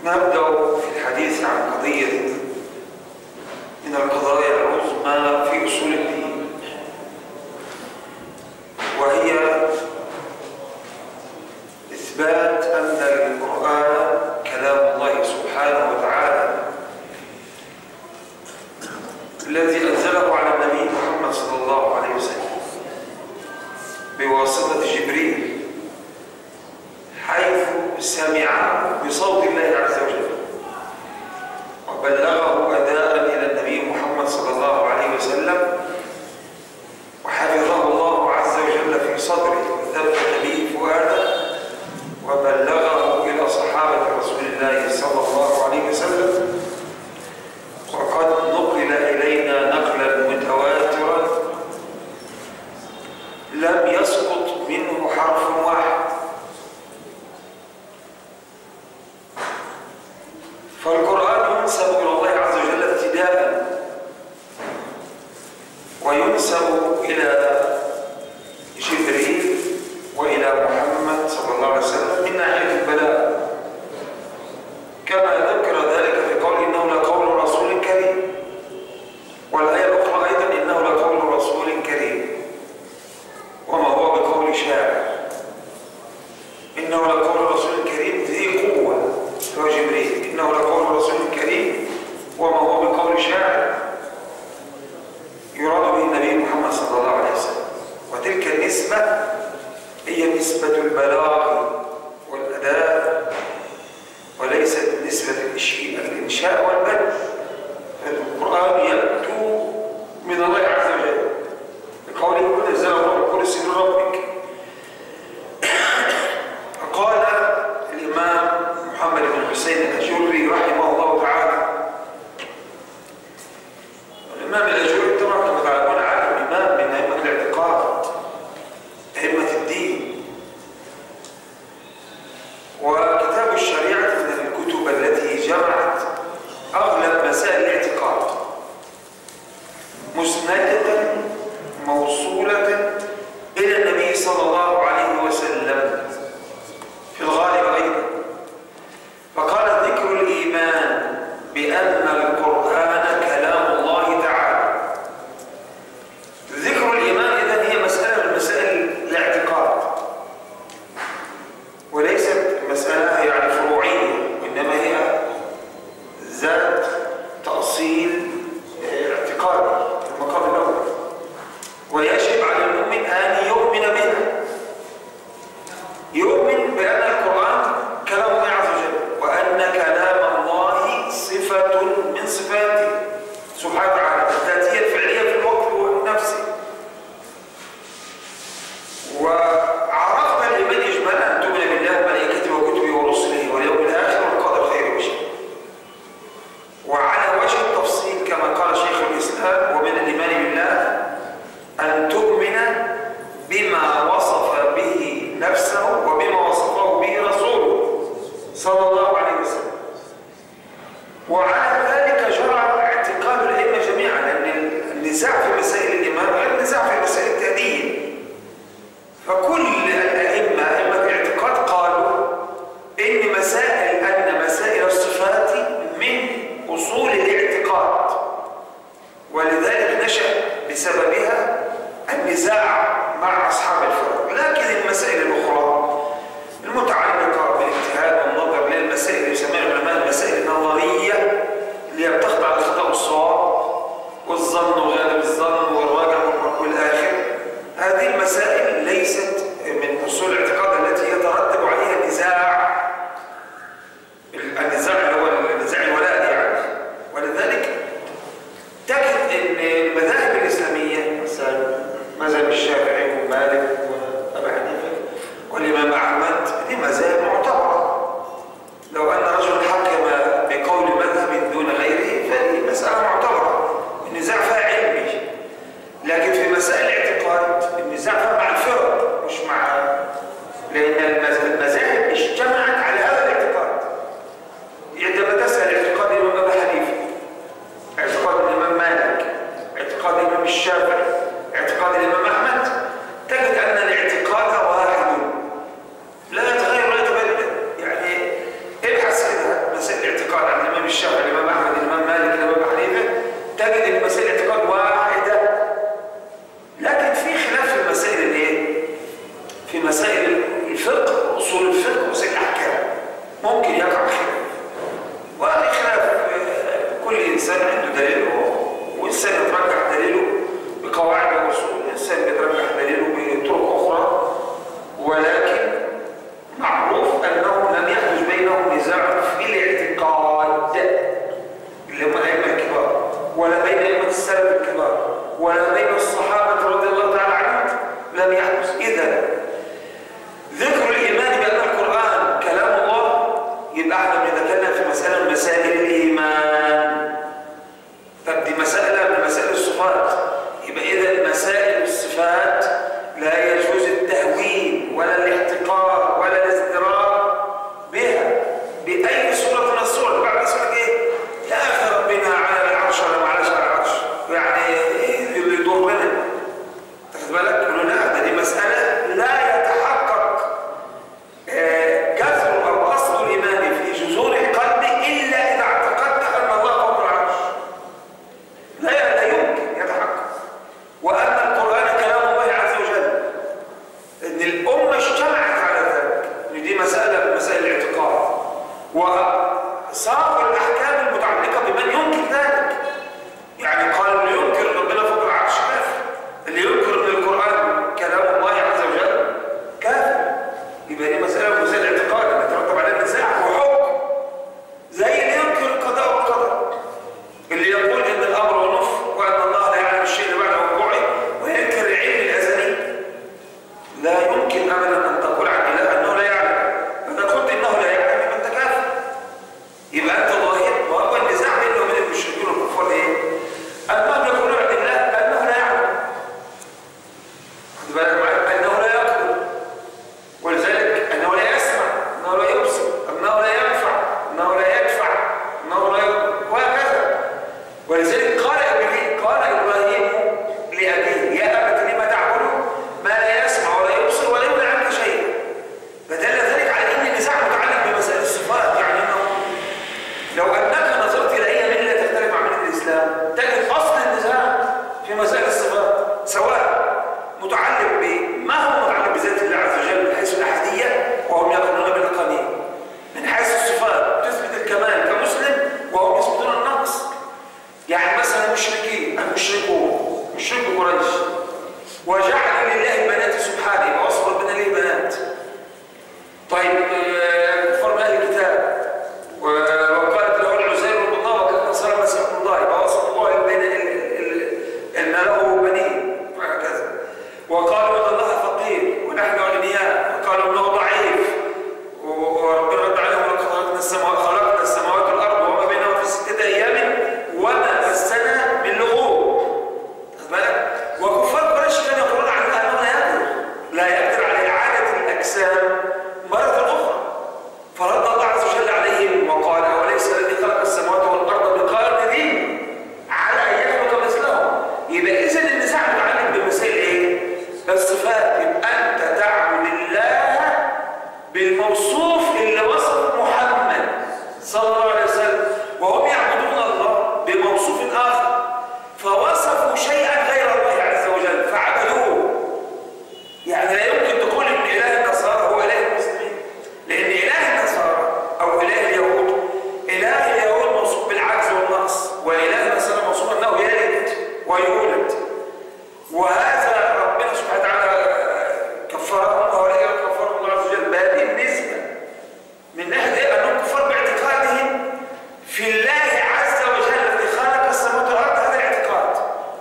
نبدأ في الحديث عن قضية من القضايا العظمى في أصول الدين وهي إثبات أن القرآن كلام الله سبحانه وتعالى الذي أنزله على النبي محمد صلى الله عليه وسلم بواسطة جبريل حيث سمع بصوت الله عز وجل وبلغه أداء إلى النبي محمد صلى الله عليه وسلم وحفظه الله عز وجل في صدره وثبت به فؤاده وبلغه إلى صحابة رسول الله صلى الله عليه وسلم وقد نقل إلينا نقلا متواترا لم يسقط منه حرف واحد فالقرآن ينسب إلى الله عز وجل ابتداء وينسب إلى جبريل وإلى محمد صلى الله عليه وسلم من ناحية البلاء كما ذكر ذلك في قول إنه لقول رسول كريم والآية الأخرى أيضا إنه لقول رسول كريم وما هو بقول شاعر إنه لقول رسول كريم ذي قوة هو جبريل إنه لقول رسول كريم وما هو بقول شاعر يراد به النبي محمد صلى الله عليه وسلم وتلك النسبة هي نسبة البلاغ والأداء وليست نسبة الإنشاء والبدء القرآن يأتو من الله عز وجل بقوله قل نزل الروح القدس من ربك قال الإمام محمد بن حسين الأجري رحمه الله تعالى الإمام الأجري طبعا كما تعلمون عالم إمام من أئمة الاعتقاد أئمة الدين وكتاب الشريعة من الكتب التي جمعت أغلب مسائل الاعتقاد مسندة موصولة إلى النبي صلى الله عليه وسلم في الغالب أيضا فقال ذكر الإيمان بأن القرآن كلام الله تعالى ذكر الإيمان إذن هي مسألة من مسائل الاعتقاد وليست مسألة يعني فروعية وإنما هي ذات تأصيل اعتقادي في المقام الأول ويجب على المؤمن أن يؤمن بها يؤمن بأن القرآن كلام الله عز وجل وأن كلام الله صفة من صفاته سبحانه وتعالى الذاتية الفعلية في الوقت نفسه وعرفنا الإيمان إجمالا أن تؤمن بالله وملائكته وكتبه ورسله واليوم الآخر والقدر خير وشر وعلى وجه التفصيل كما قال شيخ الإسلام ومن الإيمان بالله أن تؤمن بما وصف به نفسه وبما وصفه به رسوله صلى الله عليه وسلم وعلى ذلك جرى اعتقاد الأئمة جميعا لأن النزاع في مسائل الإيمان غير النزاع في مسائل التأدية فكل الأئمة أئمة الاعتقاد قالوا إن مسائل أن مسائل الصفات من أصول الاعتقاد ولذلك نشأ بسببها النزاع مع أصحاب الفرق لكن المسائل الأخرى المتعلقة بالاجتهاد والنظر للمسائل ممكن يقع خلاف وهذا خلاف آه، كل انسان عنده دليله وانسان يترجح دليله بقواعد واصول انسان يترجح دليله بطرق اخرى ولكن معروف انه لم يحدث بينهم نزاع في الاعتقاد اللي هم الائمه الكبار ولا بين ائمه السلف الكبار ولا بين الصحابه رضي الله تعالى عنهم لم يحدث اذا ذكر الايمان بان القران كلام الله يبقى احنا بنتكلم في مساله من مسائل الايمان طب دي مساله من مسائل الصفات يبقى اذا مسائل الصفات لا يجوز التهوين ولا الاحتقار ولا الازدراء بها باي صوره من الصور بعد اسمك ايه يا اخي ربنا على العرش ولا ما عليش على العرش يعني ايه اللي يضرنا تاخد بالك يقولوا لا ده دي مساله لا يتحقق آه، جذر او اصل الايمان في جذور القلب الا اذا اعتقدت ان الله فوق العرش لا لا يمكن يتحقق وان القران كلام الله عز وجل ان الامه اجتمعت على ذلك ان دي مساله من مسائل الاعتقاد وصار الاحكام المتعلقه بمن ينكر ذلك يعني قال اللي ينكر ربنا فوق العرش كافر اللي ينكر ان القران كلام الله عز وجل كافر يبقى دي مساله من مسائل الاعتقاد اللي يترتب عليها نزاع وحكم زي اللي ينكر القضاء والقدر اللي يقول ان الامر ونف وان الله لا يعلم الشيء اللي بعد وقوعه وينكر العلم الازلي لا يمكن ابدا ان تقول عن اله انه لا يعلم اذا قلت انه لا يعلم يبقى انت كافر يبقى انت ظاهر وهو النزاع بينه وبين المشركين والكفار ايه؟ انهم يقولون عن الله انه لا يعلم خد بالك معايا انه لا يقدر ولذلك انه لا يسمع انه لا يبصر انه لا ينفع انه لا يدفع انه لا ي- وهكذا ولذلك قال ابراهيم قال ابراهيم لابيه يا ابت لم تعبد ما لا يسمع ولا يبصر ولا يغني عنك شيئا فدل ذلك على ان النزاع متعلق بمسائل الصفات يعني انه لو انك نظرت الى اي مله تختلف عن مله الاسلام تجد اصل النزاع في مسائل الصفات سواء متعلق بما هو متعلق بذات الله عز وجل من حيث الاحاديه وهم يقولون بالاقانيم من حيث الصفات تثبت الكمال كمسلم وهم يثبتون النقص يعني مثلا المشركين المشركون مشركوا قريش وجعلوا لله بنات سبحانه يبقى وصف ربنا ليه بنات طيب آه، كفار من اهل الكتاب و- وقالت له العزير ابن الله وكان نصارى مسيح ابن الله يبقى وصف الله بين ال- ال- ان له بنين وهكذا وقالوا ان الله فقير ونحن اغنياء وقالوا انه ضعيف و- وربنا رد عليهم ولقد خلقنا السماوات خلقنا السماوات والارض وما بينهما في سته ايام وما مسنا من لغوب خد بالك وكفار قريش كانوا يقولون عن الله انه لا يقدر لا يقدر على اعاده الاجسام مره اخرى فرد الله عز وجل عليهم وقال اوليس الذي خلق السماوات والارض بقادر على ان يخلق مثلهم يبقى اذا النزاع متعلق بمسائل ايه؟ الصفات يبقى انت تعبد الله بالموصوف اللي وصف محمد صلى الله عليه وسلم وهم يعبدون الله بموصوف اخر فوصفوا شيئا غير الله عز وجل فعبدوه يعني لا يمكن تقول ان اله النصارى هو اله المسلمين لان اله النصارى او اله اليهود اله اليهود موصوف بالعجز والنقص واله النصارى موصوف انه يلد ويولد وهذا ربنا سبحانه وتعالى كفرهم وهؤلاء كفرهم الله عز وجل بهذه النسبه من ناحيه ايه انهم كفار باعتقادهم في الله عز وجل الذي خلق السماوات والارض هذا الاعتقاد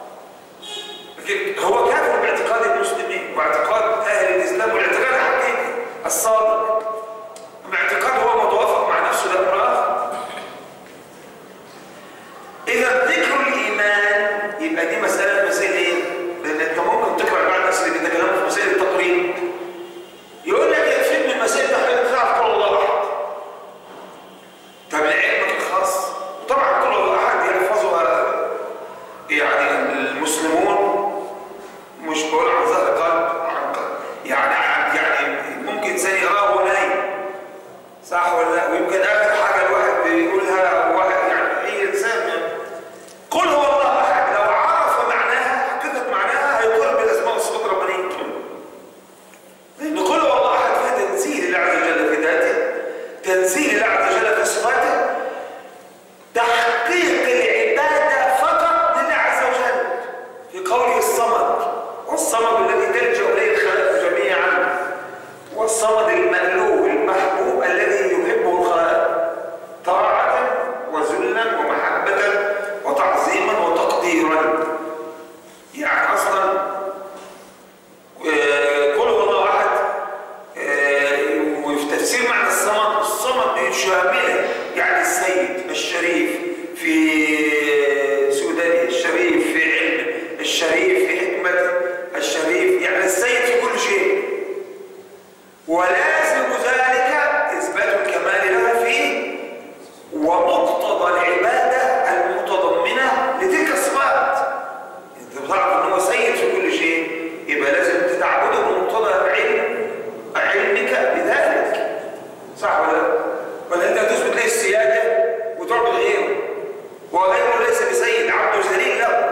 لكن هو كافر باعتقاد المسلمين واعتقاد اهل الاسلام والاعتقاد الحقيقي الصادق اما اعتقاد هو متوافق مع نفسه ده امر اخر اذا ذكر الايمان يبقى دي مساله مسائل ايه؟ لان انت ممكن تقرا بعض الناس اللي بيتكلموا في مسائل التقريب يقول لك يكفيك من مسائل التقريب تعرف قول الله احد طب لعلمك الخاص وطبعا كل الله احد يحفظها يعني المسلمون مش بقول عن ظهر قلب عن قلب يعني عن يعني ممكن انسان يقراه وهو نايم صح ولا لا ويمكن اخر حاجه الواحد بيقولها واحد يعني اي انسان يعني قل هو الله احد لو عرف معناها حقيقه معناها هيقول بالاسماء والصفات الربانيه لان قل هو الله احد فيها تنزيل الله عز وجل في ذاته تنزيل الله عز وجل في صفاته تحقيق العبادة فقط لله عز وجل في قوله الصمد والصمد الذي تلجأ إليه الخلائق جميعا والصمد المألوه المحبوب الذي يحبه الخلائق طاعة وذلا ومحبة وتعظيما وتقديرا يعني أصلا آه، قل هو الله أحد آه، وفي تفسير معنى الصمد الصمد شاملة يعني السيد الشريف في سودانه الشريف في علمه الشريف في حكمته الشريف يعني السيد في كل شيء ولازم ذلك إثبات الكمال له فيه ومقتضى العبادة المتضمنة لتلك الصفات انت بتعرف ان هو سيد في كل شيء يبقى لازم تعبده بمقتضى علم علمك بذلك صح ولا لا؟ ولا انت هتثبت له السياده وتعبد غيره وغيره ليس بسيد عبده ذليل له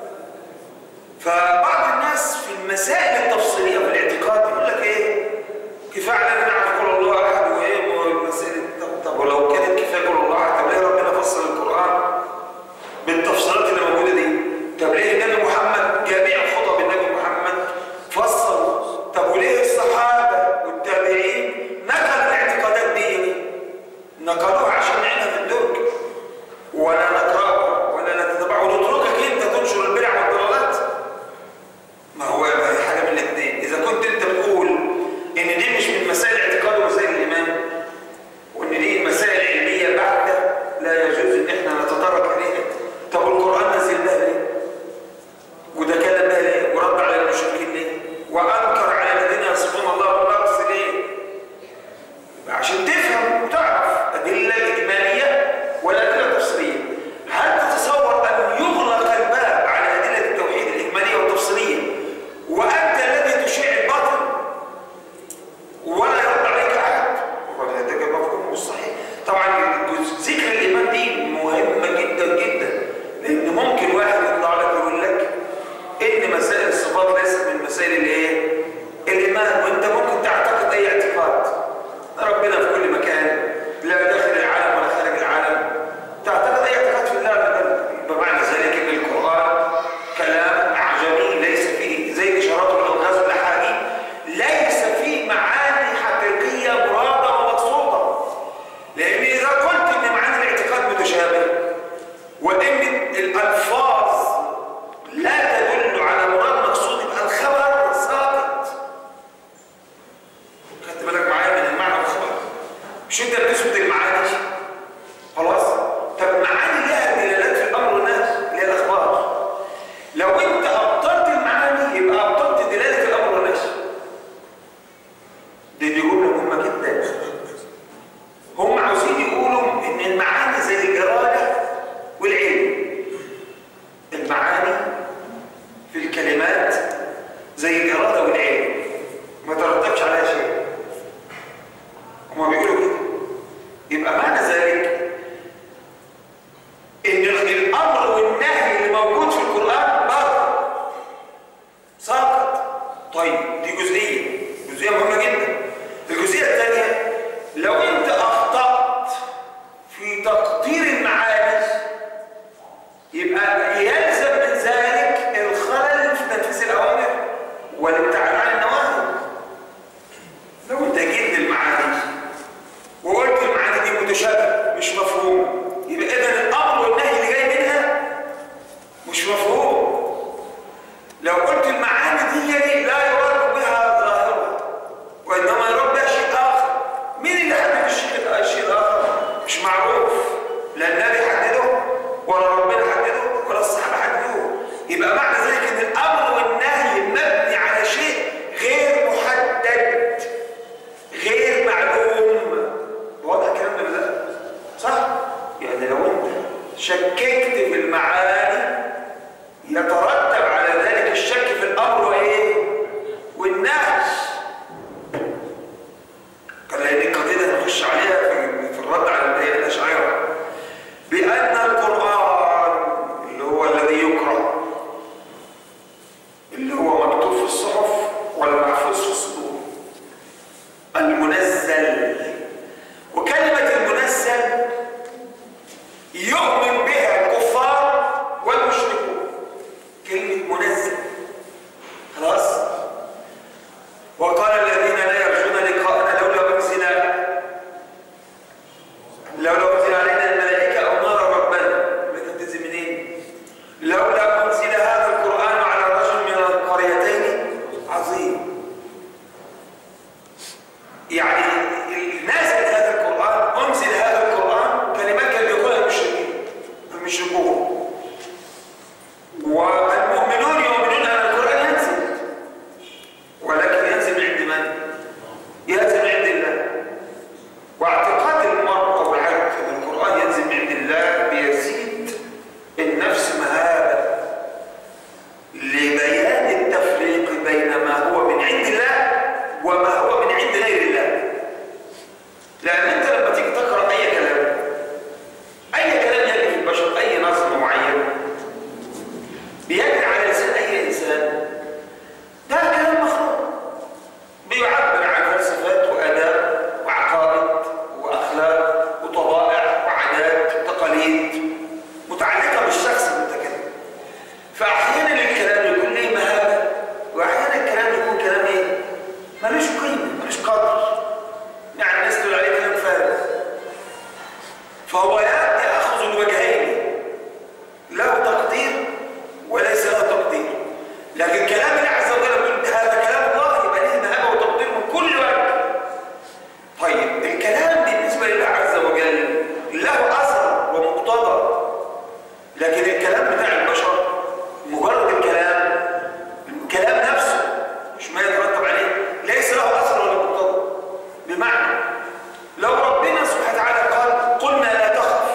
فبعض الناس في المسائل التفصيليه في الاعتقاد يقول لك ايه كفايه علينا نعرف قول الله احد وايه والمسائل طب, طب ولو كانت كفايه قول الله احد طب ليه ربنا فصل القران بالتفصيلات اللي موجوده دي طب ليه النبي محمد جميع خطب النبي محمد فصل طب وليه الصحابه والتابعين نقلوا الاعتقادات دي نقلوها عشان نعينها في الدرج ولا نقراها ولا نتبعها ونتركك انت تنشر البدع والضلالات ما هو ما هي حاجه من الاثنين اذا كنت انت بتقول ان دي مش من مسائل الاعتقاد ومسائل الايمان وان دي مسائل علميه بعد لا يجوز ان احنا نتطرق اليها طب القران نزل بها ليه وده كلام بها ليه ورد على المشركين ليه وانكر على الذين يصفون الله بالنقص ليه عشان تفهم وتعرف ادله اجماليه والادله التفصيليه هل تتصور ان يغلق الباب على ادله التوحيد الاجماليه والتفصيليه وانت الذي تشيع الباطل ولا يرد عليك احد ولا ده كان مفهوم مش صحيح طبعا ذكر الايمان دي مهمه جدا جدا لان ممكن واحد يطلع لك ويقول لك ان مسائل الصفات ليست من مسائل الايه الايمان وانت ممكن تعتقد اي اعتقاد ربنا في كل مكان لا داخل العالم ولا خارج العالم تعتقد اي اعتقاد في الله ولا بمعنى ذلك ان القران كلام اعجمي ليس فيه زي الاشارات والالغاز والاحاديث ليس فيه معاني حقيقيه مراده ومقصوده لان اذا قلت ان معاني الاعتقاد متشابهه وان الالفاظ لا تدل على مراد مقصود يبقى الخبر ساقط خدت بالك معايا من المعنى والخبر مش انت بتثبت المعاني خلاص طب معاني لها دلالات في الامر والنهي اللي هي الاخبار لو انت ابطلت المعاني يبقى ابطلت دلاله الامر والنهي دي دي جمله مهمه جدا هم عاوزين يقولوا ان المعاني زي الاراده والعلم المعاني في الكلمات زي الاراده والعلم ما ترتبش عليها شيء هما بيقولوا كده يبقى معنى ذلك ان الامر والنهي اللي موجود في القران باطل ساقط طيب دي جزئيه جزئيه مهمه جدا الجزئيه الثانيه لو انت اخطات في تقدير المعاني يبقى يلزم من ذلك الخلل في تنفيذ الاوامر والابتعاد عن النواهي لو انت جيت للمعاني وقلت المعاني دي متشابهه مش مفهوم يبقى اذا الامر والنهي اللي جاي منها مش مفهوم لو قلت المعاني دي لا يراد بها ظاهرها وانما يراد بها شيء اخر مين اللي حدد الشيء الشيء الاخر مش معروف لا النبي حدده ولا ربنا حدده ولا الصحابه حددوه يبقى معنى ذلك ان الامر والنهي مبني على شيء غير محدد غير معلوم واضح الكلام ده ولا لا لو لو انزل علينا الملائكه او نرى ربنا الملائكه تنزل منين؟ لولا انزل هذا القران على رجل من القريتين عظيم يعني نازل هذا القران انزل هذا القران كلمات كان بيقولها المشركين المشركون والمؤمنون يؤمنون ان القران ينزل ولكن ينزل من عند من؟ ينزل من عند الله واعتقاد المرء او العبد ان القران ينزل من عند الله بيزيد النفس مهابه لبيان التفريق بين ما هو من عند الله وما هو من عند غير الله لان انت لما تيجي تقرا اي كلام اي كلام يجري في البشر اي نظم معين بيجري على لسان اي انسان ده كلام مخلوق بيعبر عن فلسفات واداب وعقائد واخلاق وطبائع وعادات وتقاليد متعلقه بالشخص المتكلم فاحيانا الكلام يكون ليه مهابه واحيانا الكلام يكون كلام ايه ملوش قيمه ملوش قدر يعني الناس تقول عليه كلام فارغ فهو ياخذ الوجهين له تقدير وليس له تقدير لكن كلام الله عز وجل يقول هذا كلام الله يبقى ليه مهابه وتقدير من كل وجه طيب الكلام بالنسبه لله عز وجل له اثر ومقتضى لكن الكلام بتاع البشر مجرد الكلام الكلام نفسه مش ما يترتب عليه ليس له اثر ولا مقتضى بمعنى لو ربنا سبحانه وتعالى قال قلنا لا تخف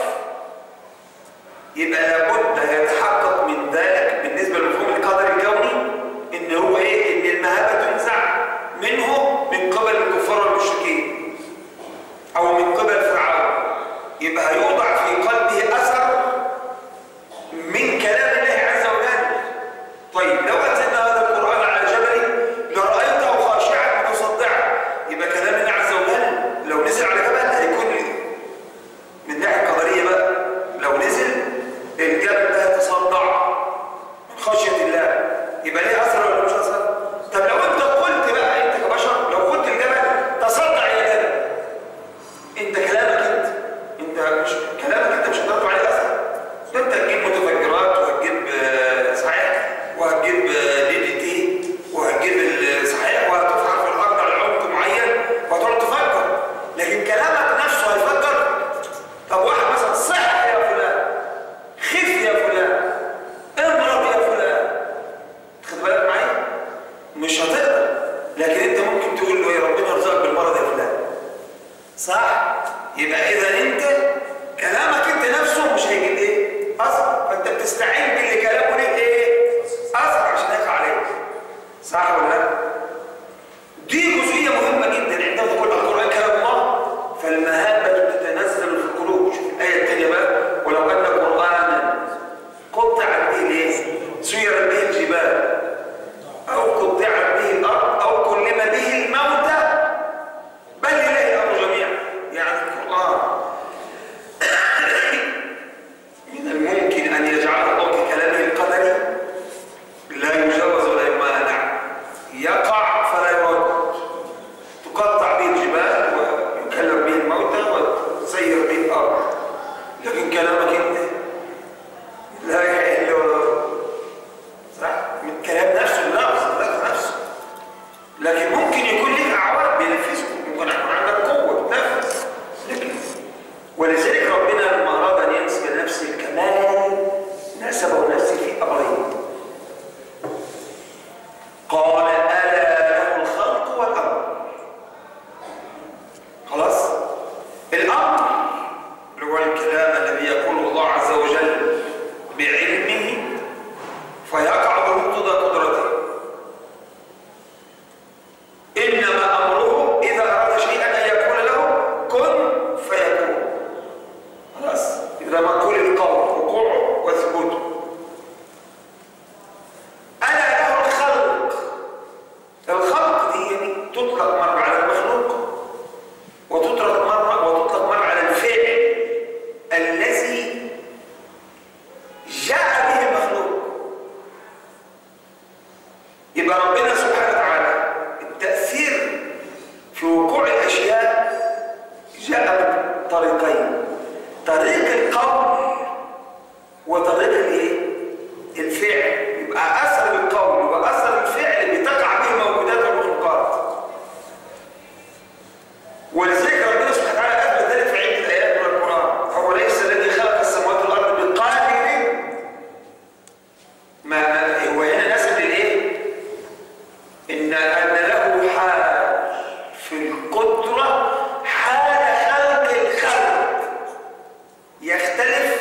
يبقى لابد يتحقق من ذلك بالنسبه لمفهوم القدر الكوني ان هو ايه ان المهابه تنزع منه من قبل الكفار والمشركين او من قبل فرعون يبقى هيوضع في قلبه اثر من كلام الله عز وجل طيب لو انزلنا هذا القران على جبل لرايته خاشعا متصدعا يبقى كلام الله عز وجل لو نزل على جبل هيكون من الناحيه القدريه بقى لو نزل الجبل ده هيتصدع من خشيه الله يبقى ليه اثر ولا مش اثر؟ طب لو انت قلت بقى انت كبشر لو قلت الجبل تصدع يا جبل انت كلامك انت انت مش كلامك انت مش هترد عليه اثر ده انت هتجيب متفجرات وهتجيب آه، صحيح وهتجيب دي دي تي وهتجيب ال- صحيح وهتفحر في الارض على عمق معين وهتقعد تفكر لكن كلامك نفسه هيفكر طب واحد مثلا صح يا فلان خف يا فلان امرض يا فلان خد بالك معايا مش هتقدر لكن انت ممكن تقول له يا ربنا يرزقك بالمرض يا فلان صح يبقى اذا انت كلامك انت نفسه مش هيجيب ايه اثر فانت بتستعين باللي كلامه ليه ايه اثر عشان يقع عليك صح ولا لا دي جزئيه مهمه جدا عندما تقول القران كلام الله فالمهابه تتنزل في القلوب شوف الايه الثانيه بقى ولو ان قرانا قطعت به الايه سيرت به الجبال او قطعت به الارض او كلم به الموتى بل لله الامر جميعا يعني القران من الممكن ان يجعل الله ككلامه القدري لا يجوز ولا يمانع يقع فلا يرد تقطع به الجبال ويكلم به الموتى وتسير به الارض لكن كلامك انت لا يحل ولا يرد صح من كلام نفسه اللفظ ذات نفسه لكن ممكن يكون لك اعوان بينفذه ممكن يكون عندك قوه تنفذ لكن ولذلك ربنا لما اراد ان ينسب لنفسه الكمال نسبه لنفسه في امرين قال الا له الخلق والامر خلاص الامر اللي هو الكلام الذي يقوله الله عز وجل بعلمه فيقع بمقتضى قدرته انما امره اذا اراد شيئا ان يقول له كن فيكون خلاص اذا ما قول القول وقوعه وثبوته طريق القول وطريق الايه؟ الفعل يبقى اثر القول واثر الفعل بتقع به موجودات المخلوقات ولذلك ربنا سبحانه وتعالى اثبت ذلك في عده ايات من القران هو ليس الذي خلق السماوات والارض بقادر ما ما- هو هنا نسب للايه؟ ان ان له حال في القدره حال خلق الخلق يختلف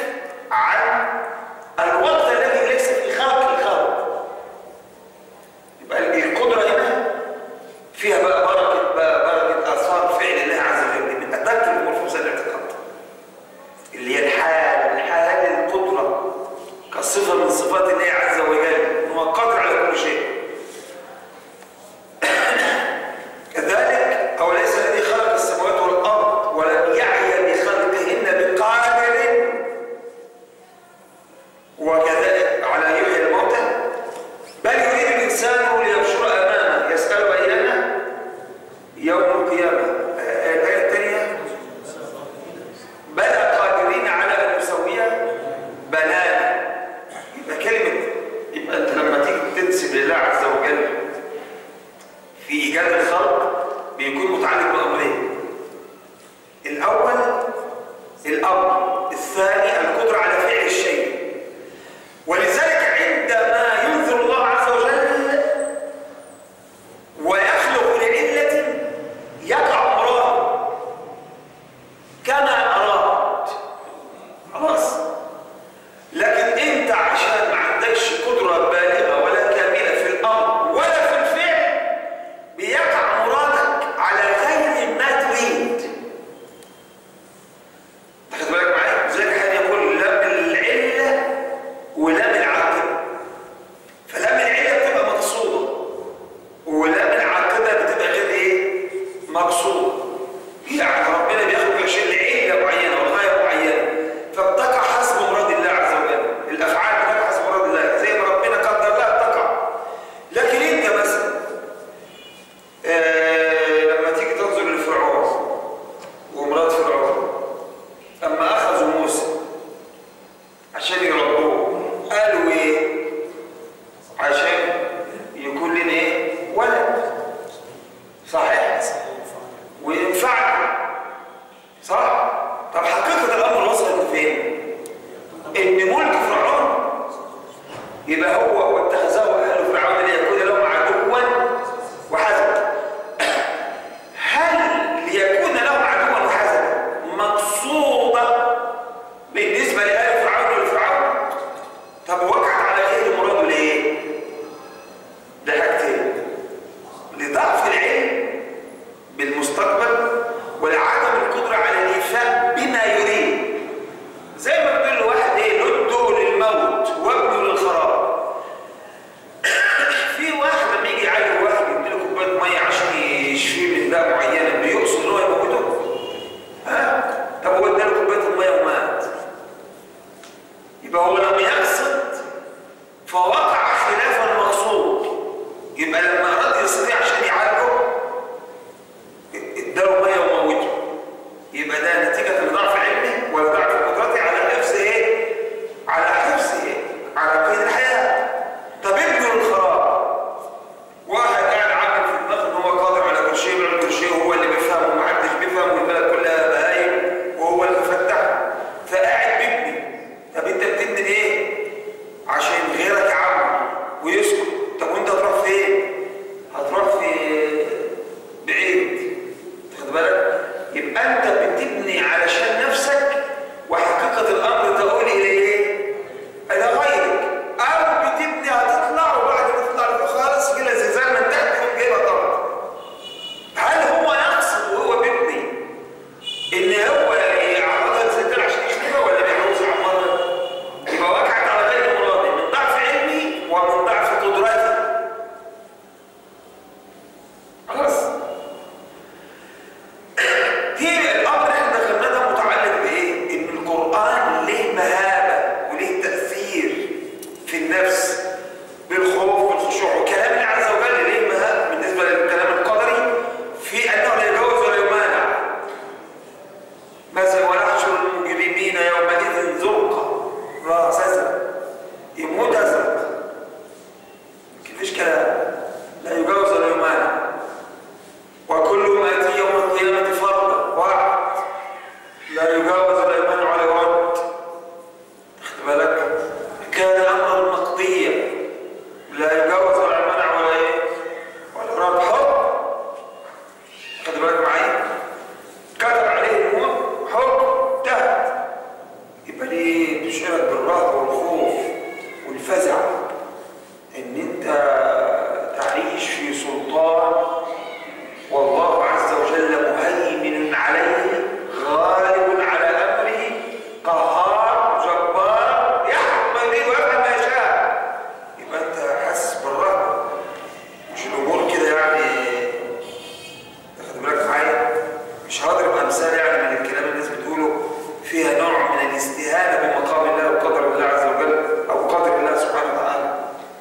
لا يجاوز ولا يمنع ولا يرد خد بالك كان امرا مقضيا لا يجاوز ولا يمنع ولا ايه ولا يرد حكم خد بالك معايا كتب عليه الموت حكم انتهت يبقى ليه تشعرك بالرهبه والخوف والفزع ان انت تعيش في سلطان والله عز وجل مهيمن عليه غالب على امره قهار جبار يحكم ما يريد ويفعل ما يشاء يبقى انت حاسس بالرهبه مش الامور كده يعني تاخد بالك معايا مش هضرب امثال يعني من الكلام اللي الناس بتقوله فيها نوع من الاستهانه بمقام الله وقدر الله عز وجل او قدر الله سبحانه وتعالى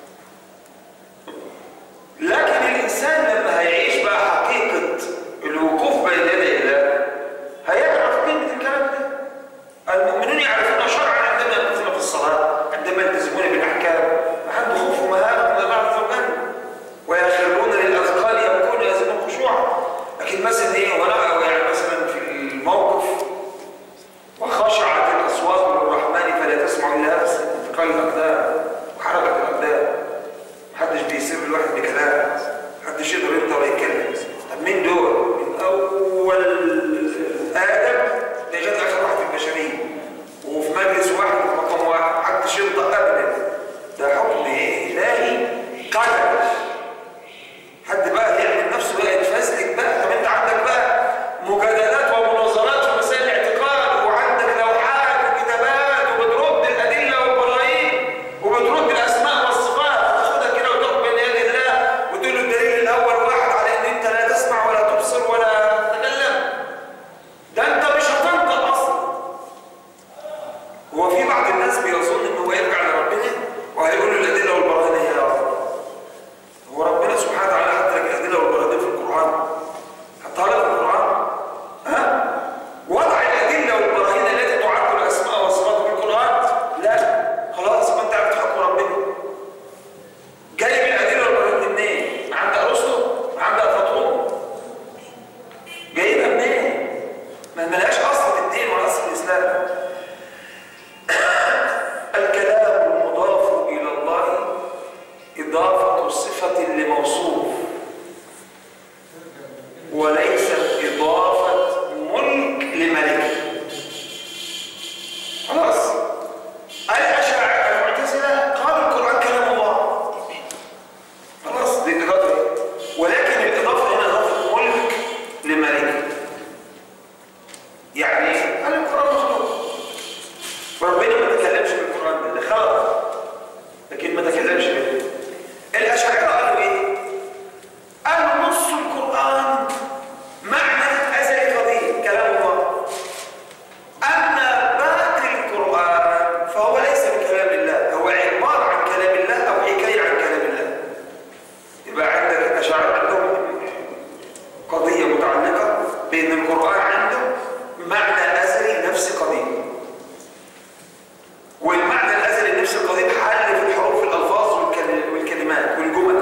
لكن الانسان لما هيعيش بقى حقيقه الوقوف بين يدي الله هيعرف قيمه الكلام ده المؤمنون يعرفون شرعا عندما يلتزمون في الصلاه عندما يلتزمون بالاحكام عنده خوف ومهابه من الله عز وجل ويخرون للاذقان يبكون يزيدون خشوعا لكن مثلا ايه وانا يعني مثلا في الموقف وخشعت الاصوات للرحمن فلا تسمع الا همس انتقال الاقدام وحركه الاقدام محدش بيسيب الواحد بكلام محدش يقدر ينطق ويتكلم طب مين دول من اول ادم لغايه اخر واحد في البشريه وفي مجلس واحد في مقام واحد محدش ينطق ابدا ده حكم ايه الهي قدر حد بقى يعمل نفسه بقى يتفزلك بقى طب انت عندك بقى مجادلات ومناظرات في مسائل الاعتقاد وعندك لوحات وكتابات وبترد الادله والبراهين وبترد الاسماء والصفات تاخدها كده وتقف بين يدي الله وتقول له الدليل الاول واحد على ان انت لا تسمع ولا تبصر ولا تتكلم ده انت مش هتنطق اصلا هو في بعض الناس بيظن ان هو يرجع لربنا وهيقول له الادله والبراهين هي يا رب هو ربنا سبحانه وتعالى حط لك الادله والبراهين في القران حطها لك في القران ها وضع الادله والبراهين التي تعد الاسماء والصفات في القران لا خلاص ما انت عرفت حكم ربنا جايب الادله والبراهين دي منين عند ارسطو عند افلاطون جايبها منين ما ملهاش اصل في الدين ولا اصل في الاسلام الكلام المضاف الى الله إضافة صفة لموصوف وليست إضافة ملك لملك خلاص الأشاعرة المعتزلة قالوا القرآن كلام الله خلاص دي إضافة ولكن الإضافة هنا إضافة ملك لملك يعني قال القرآن مخلوق ربنا ما تكلمش بالقرآن ده ده خلق لكن ما تكلمش به الأشاعرة قالوا إيه؟ قالوا نص القرآن معنى أزلي قديم كلام الله أما باقي القرآن فهو ليس من كلام الله هو عبارة عن كلام الله أو حكاية عن كلام الله يبقى عندك الأشاعرة عندهم قضية متعلقة بأن القرآن عنده معنى أزلي نفس قديم والمعنى الأزلي النفس القديم حل في الحروف الألفاظ والكل- والكلمات والجمل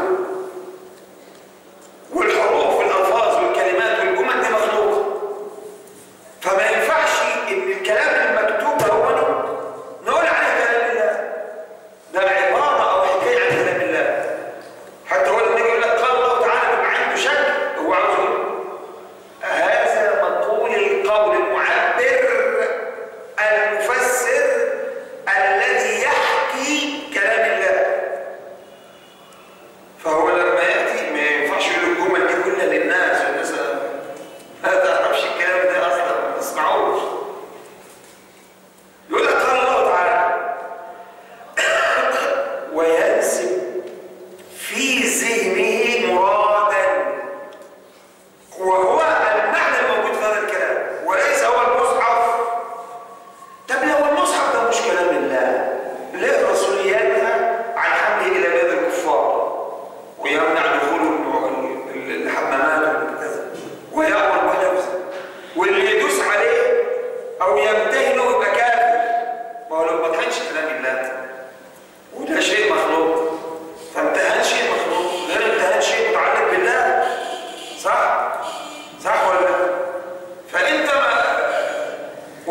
والحروف والألفاظ والكلمات والجمل دي مخلوقة فما ينفعش إن الكلام المكتوب هو نقول عليه كلام الله ده عبارة أو حكاية عن كلام الله حتى هو لما يجي يقول لك قال الله تعالى بما عنده شك هو عاوز يقول هذا مقول القول المعبر المفسر الذي يحكي كلام الله فهو لما ياتي ما ينفعش يقول الجمل دي كلها للناس والناس ما تعرفش الكلام ده اصلا ما تسمعوش يقول لك قال الله تعالى وينسب في ذهنه مرادا وهو المعنى الموجود في هذا الكلام وليس هو المصحف طب لو المصحف ده مش كلام الله ليه الرسول ينهى عن حمله الى بلاد الكفار ويمنع دخول الم- ال- الحمامات وكذا ويامر بحفظه واللي يدوس عليه او يمتهنه يبقى كافر ما هو لو ما كانش كلام الله وده شيء مخلوق فامتهان شيء مخلوق غير امتهان شيء متعلق بالله صح؟ صح ولا لا؟ فانت ما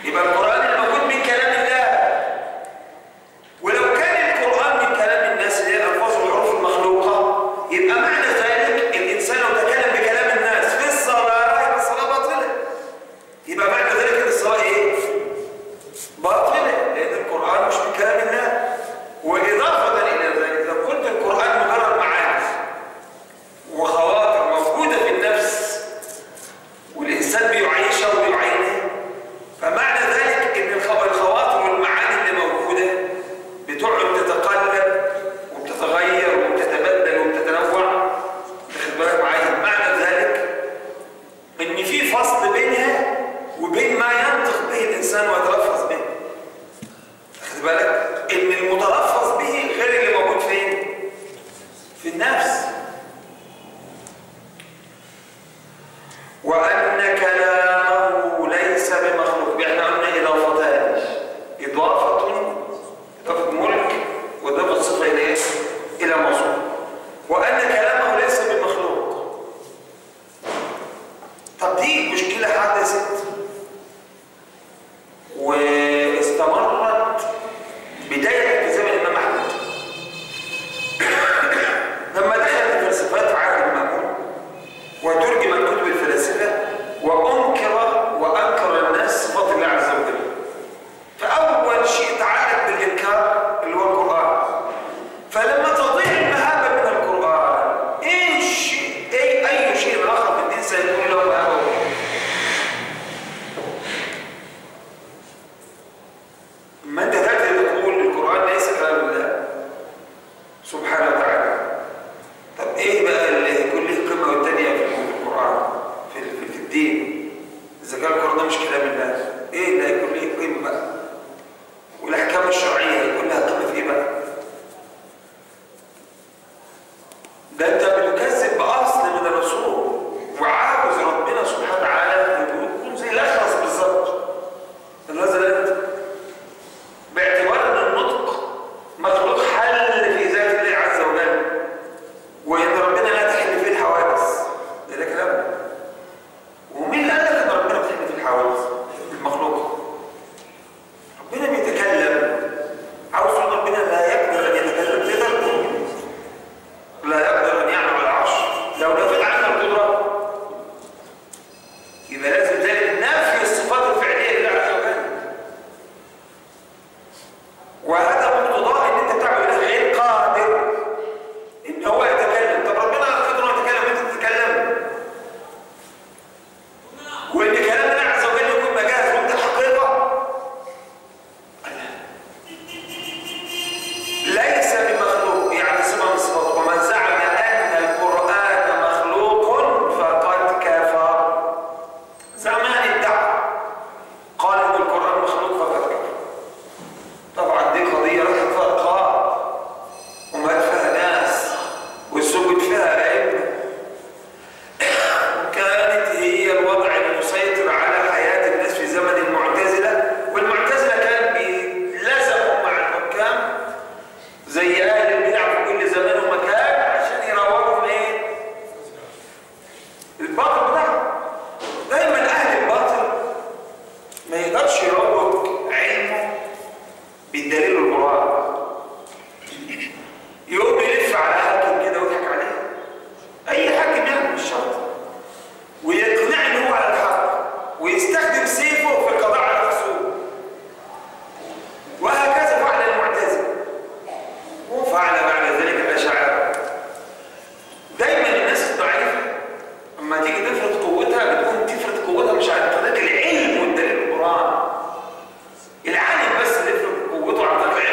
يبقى القرآن الموجود من كلام الله ولو كان القرآن من كلام الناس اللي هي الألفاظ والحروف المخلوقة يبقى معنى ذلك الإنسان لو تكلم بكلام الناس في الصلاة يبقى الصلاة باطلة يبقى معنى ذلك ان الصلاة إيه؟ باطلة لأن القرآن مش من كلام الله وإضافة إلى ذلك لو قلت القرآن مجرد معاني وخواطر موجودة في النفس والإنسان بيعيشها وبيعينها فمعنى ذلك ان الخو- الخواطر والمعاني اللي موجوده بتقعد تتقلب وبتتغير وبتتبدل وبتتنوع تاخد بالك معايا معنى ذلك ان في فصل بينها وبين ما ينطق به الانسان ويتلفظ به خد بالك ان المتلفظ به غير اللي موجود فين في النفس وأن كلامه ليس بمخلوق احنا قلنا إضافتان إضافة إضافة ملك وإضافة صفة إلى إيه؟ إلى موصول وأن كلامه ليس بمخلوق طب دي مشكلة حدثت واستمرت بداية في زمن الإمام أحمد لما دخلت الفلسفات في عهد المأمون وترجمت كتب الفلاسفة وأنكر وأنكر الناس صفات الله عز وجل فأول شيء تعلق بالإنكار اللي هو القرآن فلما تضيع المهابة من القرآن إيش أي أي شيء آخر في الدين سيكون له مهابة ما أنت تأتي تقول القرآن ليس كلام الله سبحانه وتعالى طب ايه بقى اللي يكون له قيمه والتانيه في القران في في, في الدين اذا كان القران ده مش كلام الله ايه اللي هيكون له قيمه بقى والاحكام الشرعيه هيكون لها قيمه في ايه بقى ده انت بتكذب باصل من الرسول وعاوز ربنا سبحانه وتعالى يكون زي الاخرس بالظبط نزلت باعتبار ان النطق مخلوق حل في ذات الله عز وجل وان ربنا لا تحل فيه الحوادث ده ده كلام ومين اللي قال لك ان ربنا بتحل فيه الحوادث المخلوق ربنا بيتكلم عاوز تقول ربنا لا يقدر ان يتكلم تقدر تقول لا يقدر ان يعمل العرش لو نفيت عنه القدره يبقى لازم ذلك نفي الصفات الفعليه لله عز وجل وهذا مقتضاه ان انت تعمل غير قادر ان هو يتكلم طب ربنا قادر انه يتكلم وانت تتكلم وان كلام الله عز وجل يكون مجاز وانت حقيقه ليس بمخلوق يعني صفه من صفات ومن زعم ان القران مخلوق فقد كفر زمان ادعى قال ان القران مخلوق فقد كفر طبعا دي قضية راحت فيها أرقام ومات فيها ناس وسجد فيها أئمة وكانت هي الوضع المسيطر على حياة الناس في زمن المعتزلة والمعتزلة كان بيلزقوا مع الحكام زي أهل البدع في كل زمان ومكان عشان يروجوا إيه؟ الباطل بتاعهم دايما أهل الباطل ما يقدرش يروج علمه بالدليل والقرآن يقوم يلف على حاكم كده ويضحك عليه أي حاكم يعني مش شرط ويقنع إن هو على الحق ويستخدم سيفه في القضاء على المخصوم وهكذا فعل المعتزلة وفعل بعد ذلك الأشاعرة دايما الناس الضعيفة اما تيجي تفرض قوتها بتكون تفرض قوتها مش عن طريق العلم والدليل والقرآن العالم بس اللي يفرض قوته عن طريق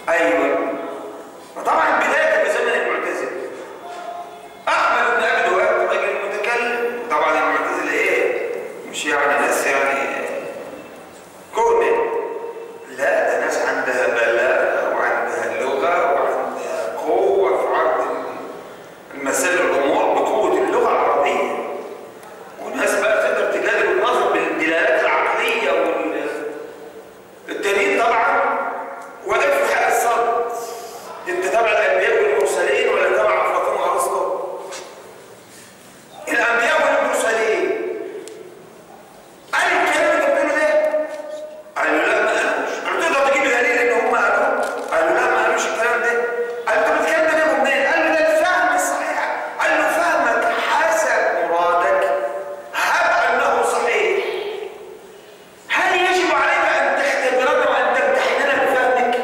ايوه فطبعا بدايه بزمن المعتزله احمد بن ابي الوهاب راجل متكلم طبعا المعتزله ايه مش يعني ناس يعني كونه لا ده ناس عندها بلاغه وعندها لغه وعندها قوه في عرض المسائل الامور بقوه اللغه العربيه وناس بقى تقدر تجادل النظر بالدلالات العقليه وال التانيين طبعا وقف حق الصد انت تبع الانبياء والمرسلين ولا تبع افلاطون وارسطو الانبياء والمرسلين قال الكلام اللي بتقوله ده قال له لا ما قالوش قال له تقدر تجيب دليل ان هم قالوه قال له لا ما قالوش الكلام ده قال له طب الكلام ده جابه منين قال له ده الفهم الصحيح قال له فهمك حسب مرادك هب انه صحيح هل يجب عليك ان تختبرنا وان تمتحننا بفهمك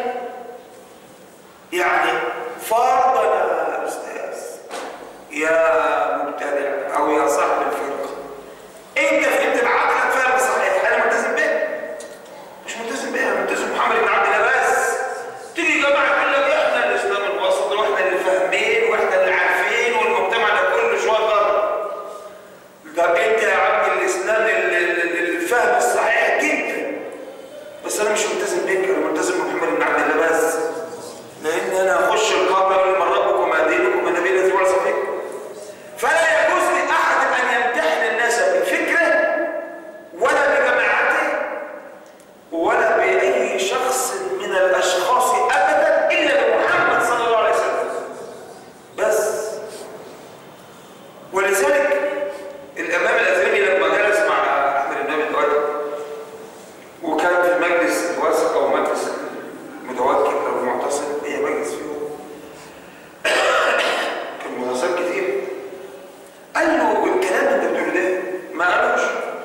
يعني فرضا يا استاذ يا مبتدع او يا صاحب الفرقه انت فهمت بعقلك فهم صحيح انا ملتزم به مش ملتزم به انا ملتزم محمد بن عبد الله بس تيجي جماعه يقول لك احنا الاسلام الوسط واحنا اللي فاهمين واحنا اللي عارفين والمجتمع ده كله شويه غلط طب انت يا عم الاسلام ال- ال- ال- الفهم الصحيح جدا بس انا مش ملتزم بيك انا ملتزم بمحمد بن عبد الله بس لان انا اخش القبر اقول من ربكم ما دينكم النبي الذي بعث فيكم فلا يجوز لاحد ان يمتحن الناس بفكره ولا بجماعته ولا باي شخص من الاشخاص ابدا الا بمحمد صلى الله عليه وسلم بس ولذلك الامام الازهري لما جلس مع احمد بن ابي طالب وكان في مجلس الوثق او مجلس المتوكل او المعتصم هي مجلس فيهم كان مناصب كتير قال له الكلام اللي انت بتقوله ده ما قالوش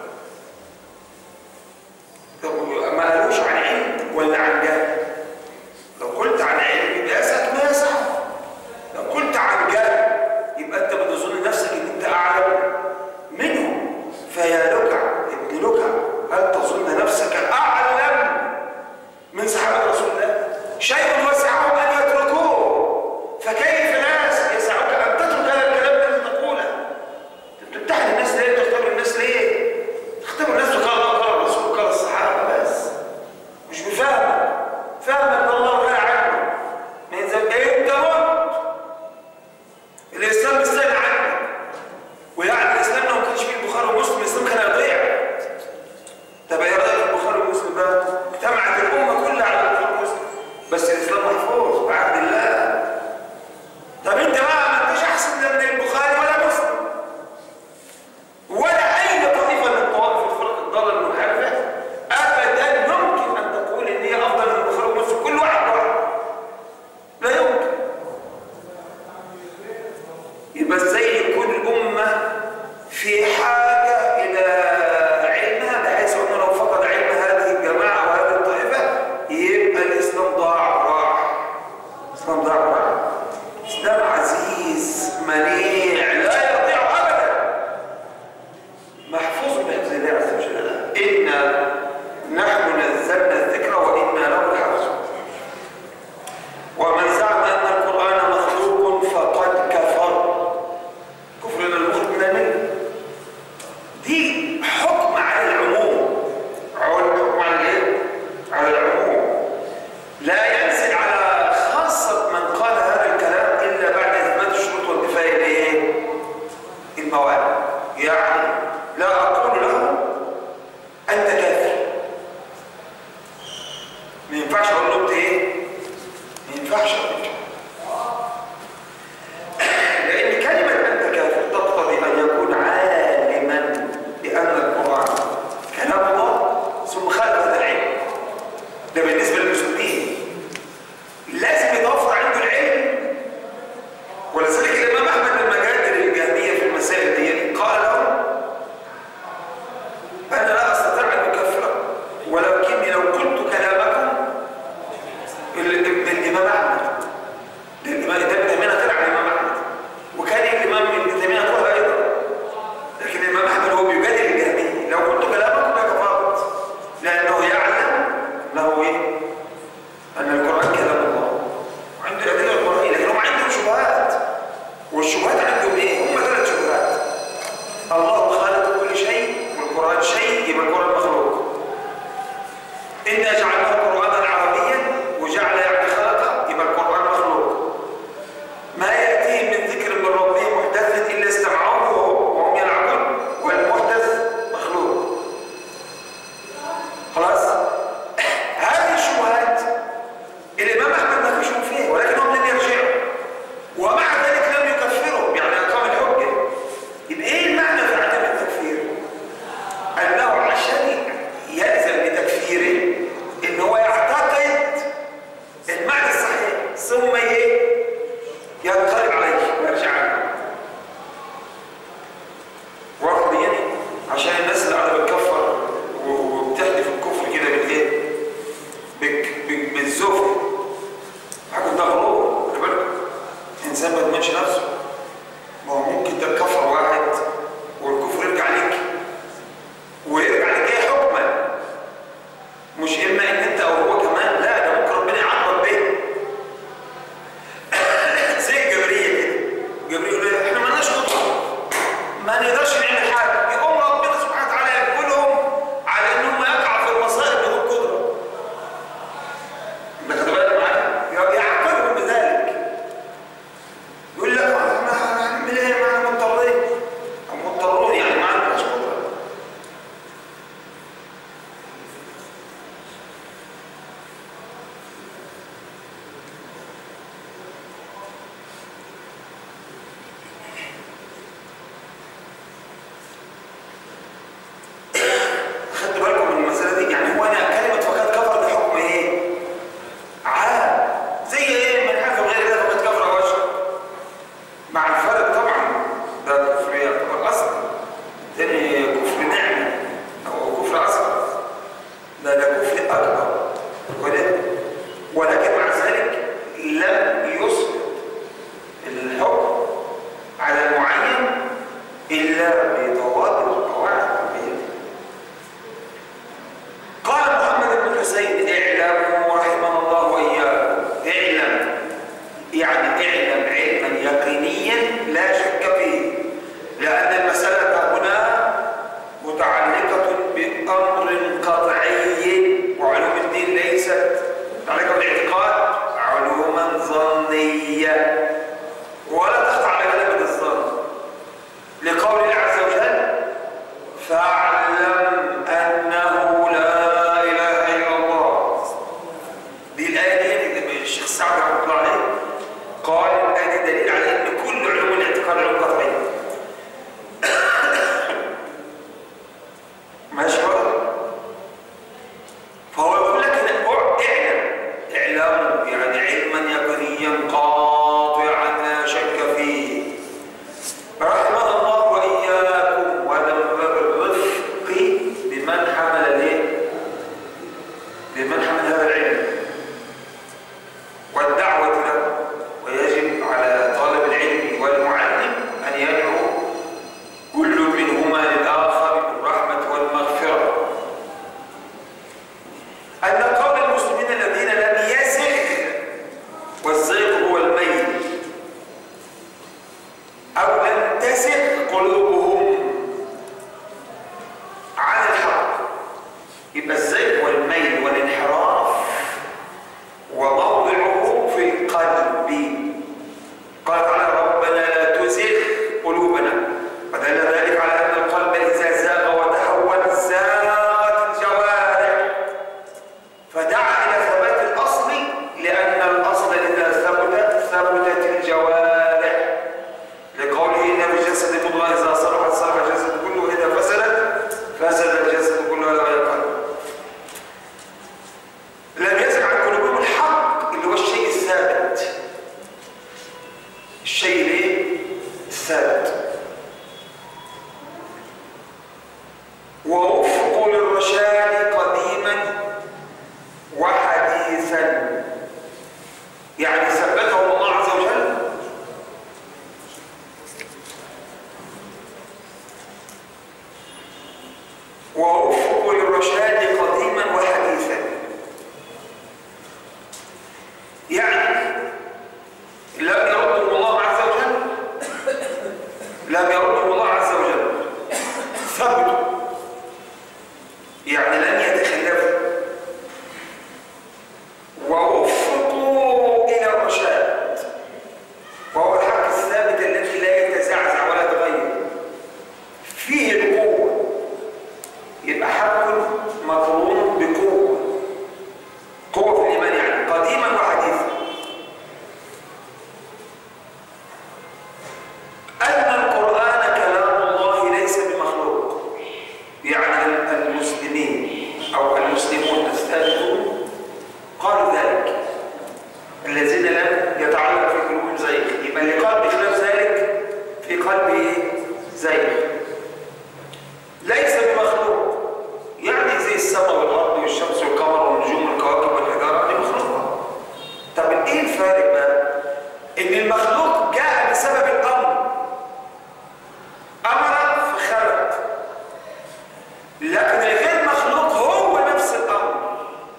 طب ما قالوش عن علم ولا عن جهل لو قلت عن علم يبقى اسالك ما يسع لو قلت عن جهل يبقى انت بتظن نفسك ان انت اعلم منهم فيا لكع ابن لكع هل تظن نفسك اعلم من صحابه رسول الله شيء وسعهم ان يتركوه فكيف ناس يسعك ان تترك هذا الكلام الذي تقوله انت بتمتحن الناس ليه تختبر الناس ليه تختبر الناس قال الله قال الرسول قال الصحابه بس مش بفهمك فهمك الله غير عنه ما ينزل انت مت الاسلام استغنى عنك ويعني الاسلام لو ما كانش فيه البخاري ومسلم الاسلام كان يضيع طب ايه رايك في البخاري ومسلم بقى اجتمعت الامه كلها على البخاري ومسلم بس الاسلام محفوظ بعهد الله طب انت بقى ما انتش احسن لا من البخاري ولا مسلم ولا اي طائفه من طوائف الفرق الضاله المنحرفه ابدا يمكن ان تقول ان هي افضل من البخاري ومسلم كل واحد واحد لا يمكن يبقى ازاي يكون الامه في حاجه الى علمها بحيث انه لو فقد علم هذه الجماعه وهذه الطائفه يبقى الاسلام ضاع راح الاسلام ضاع راح الاسلام عزيز منيع لا يضيع ابدا محفوظ بحفظ الله عز وجل انا نحن نزلنا الذكر وانا له لحافظون ومن زعم ان القران مخلوق فقد كفر كفرنا المخرج منه دي حكم على العموم عون حكم على الايه؟ على العموم لا ينزل على خاصة من قال هذا الكلام إلا بعد إثبات الشروط وانتفاء الايه؟ الموانع يعني لا أقول له أنت كافر ما ينفعش أقول له أنت إيه؟ ما ينفعش أقول له لأن كلمة أنت كافر تقتضي أن يكون عالما بأن القرآن كلام الله ثم خلق هذا العلم ده بالنسبة للمسلمين لازم يتوفر عنده العلم ولذلك الإمام أحمد لما جادل الجهمية في المسائل دي قال لهم أنا لا أستطيع أن أكفرك ولكني لو قلت كلامكم ال- ابن الإمام أحمد ده الإمام ده ابن تيمية طلع عن الإمام أحمد وكان الإمام ابن تيمية قالها أيضا لكن الإمام أحمد هو بيجادل الجهمية لو قلت كلامكم لكفرت لأنه يعلم أنه إيه؟ أن القرآن كلام الله ثم ايه ينقلب عليه ويرجع عنه واضح دي يعني عشان الناس اللي قاعده بتكفر و- وبتحدف الكفر كده بالايه بك- بك- بالزفر حاجه ده غلط خلي بالك الانسان ما يضمنش نفسه ما هو ممكن ده كفر واحد والكفر يرجع ليك ويرجع لك ايه حكما مش اما ان انت او هو كمان لا ده ممكن ربنا يعاقبك به زي الجبريه كده الجبريه يقول لك احنا مالناش قدره ما نقدرش نعمل حاجه يقوم ربنا سبحانه وتعالى يقبلهم على انهم يقعوا في المصائب بدون قدره انت خد بالك معايا يعاقبهم بذلك يقول لك احنا هنعمل ايه ما احنا مضطرين أو مضطرون يعني ما عندناش قدره خدت بالكم من المسألة دي يعني هو أنا كلمة فقد كفر ده حكم إيه؟ عام زي إيه من حكم غير ده فقد كفر أو أشرك مع الفرق طبعا ده كفر يعتبر أصغر تاني كفر نعمة أو كفر أصغر ده ده كفر أكبر وده ولكن مع ذلك لم يسقط الحكم على المعين إلا بضوابط القواعد العلمية قال محمد بن حسين اعلموا رحمنا الله واياكم اعلم يعني اعلم علما يقينيا لا شك فيه لان المساله هنا متعلقه بامر قطعي وعلوم الدين ليست متعلقه بالاعتقاد علوما ظنيه ولا تخضع لغلبه الظن لقول الله عز وجل فاعلم انه لا اله الا الله دي الايه دي اللي الشيخ سعد رحمه الله عليه قال الايه دي دليل على ان كل علوم الاعتقاد علوم قطعيه ماشي برضه فهو يقول لك هنا اعلم اعلموا يعني علما يقينيا قاطعا لا شك فيه رحمنا الله واياكم وهذا من باب الرفق بمن حمل ليه؟ بمن حمل هذا العلم والدعوة له ويجب على طالب العلم والمعلم أن يدعو كل منهما للآخر بالرحمة والمغفرة أن قول المسلمين الذين لم يزغ والزيغ هو الميل أو لم تزغ قلوبهم عن الحق يبقى الزيغ والميل والانحراف وموضعه في القلب قال تعالى ربنا لا تزغ قلوبنا ودل ذلك على أن القلب إذا زاغ وتحول زاغت الجوارح فدعا إلى ثبات الأصل لأن الأصل إذا ثبت ثبتت الجوارح لقوله إن في الجسد مضغة إذا صلحت صلح الجسد كله وإذا فسدت فسد الجسد كله ولا يقل لم يزل عن قلوبهم الحق اللي هو الشيء الثابت الشيء الايه؟ الثابت ووفقوا للرشاد قديما وحديثا يعني ثبتهم الله عز وجل ووفقوا للرشاد قديما وحديثا يعني لم يردهم الله عز وجل لم يردهم الله عز وجل ثبتوا يعني لم يتخلفوا ووفقوا الى الرشاد وهو الحق الثابت الذي لا يتزعزع ولا يتغير فيه القوه يبقى حق مقرون بقوه قوه في الايمان يعني قديما وحديثا الفارق بقى ان المخلوق جاء بسبب الامر امر فخلق لكن الغير مخلوق هو نفس الامر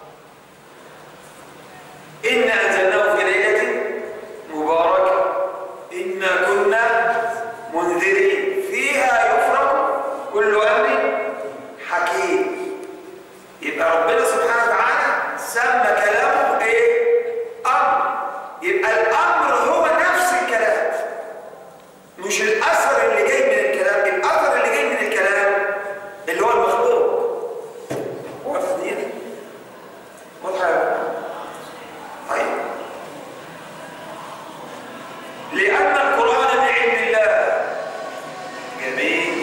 انا انزلناه في ليله مباركه انا كنا منذرين فيها يفرق كل امر حكيم يبقى ربنا سبحانه وتعالى سمى كلامه ايه امر يبقى الامر هو نفس الكلام مش الاثر اللي جاي من الكلام الاثر اللي جاي من الكلام اللي هو المخلوق واضحه دي واضحه يا جماعة؟ طيب لان القران من علم الله جميل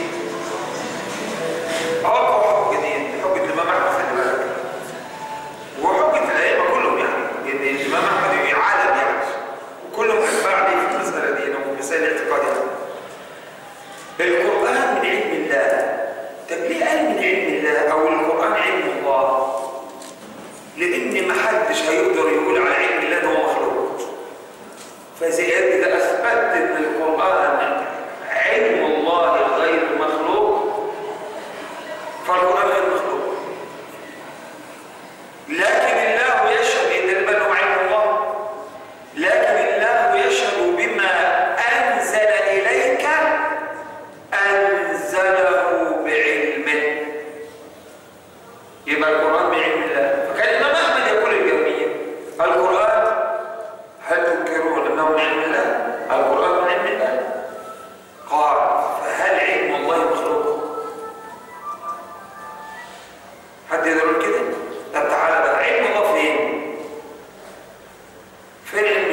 اه حجه دي حجه الامام احمد خلي بالك وحجه الائمه كلهم يعني لان الامام احمد عالم يعني وكلهم اتباع ليه في المساله دي وفي مسائل الاعتقاد يعني القرآن من علم الله طب ليه قال من علم الله أو القرآن علم الله لأن ما حدش هيقدر يقول على علم الله إن هو مخلوق فزي إذا أثبتت أن القرآن علم الله غير مخلوق فالقرآن غير مخلوق لكن الله يشهد إن بل هو علم الله لكن الله يشهد بما أنزل إليك أنزله بعلمه يبقى القرآن بعلم الله فكان الإمام أحمد يقول الجميع القرآن هل تنكرون أنه من علم الله؟ القرآن من علم الله قال فهل علم الله مخلوق؟ حد يقدر يقول كده؟ طب تعالى بقى علم الله فين؟ فين علم